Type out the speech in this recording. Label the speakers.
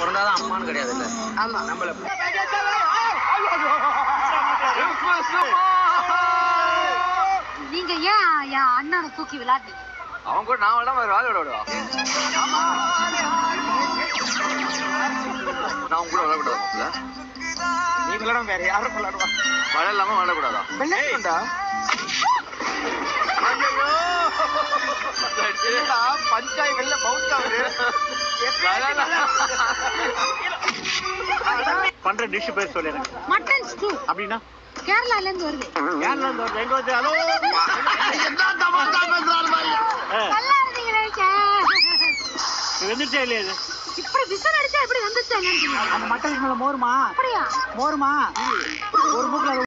Speaker 1: பிறந்தாதான் அம்மான்னு கிடையாது இல்ல
Speaker 2: ஆமா
Speaker 1: நம்மள
Speaker 2: நீங்க ஏன் என் அண்ணனை தூக்கி விளையாடுறீங்க
Speaker 1: அவன் கூட நான் விடாம வேற வாழ விடுவா நான் உன் கூட விளையாடக்கூடாது
Speaker 3: நீ விளையாட வேற யாரும் விளையாடுவா
Speaker 1: மழை இல்லாம விளையாடக்கூடாதா
Speaker 3: விளையாடுடா என்னடா பஞ்சாய் வெளில பவுன்ஸ் ஆகுது பண்ற டிஷ் பேர் சொல்லு எனக்கு
Speaker 2: மட்டன் ஸ்டூ
Speaker 3: அப்படின்னா
Speaker 2: கேரளால இருந்து வருது
Speaker 3: கேரளா இருந்து வருது. எங்க வந்து ஹலோ
Speaker 2: நல்லா இருந்தீங்களே சார்.
Speaker 3: வந்துருச்சே இல்லையா இது
Speaker 2: இப்படி விசில் அடிச்சா எப்படி வந்துச்சு என்னன்னு தெரியாது.
Speaker 3: அந்த மட்டன் மேல மோருமா
Speaker 2: அப்படியா
Speaker 3: மோருமா ஒரு மூக்கில்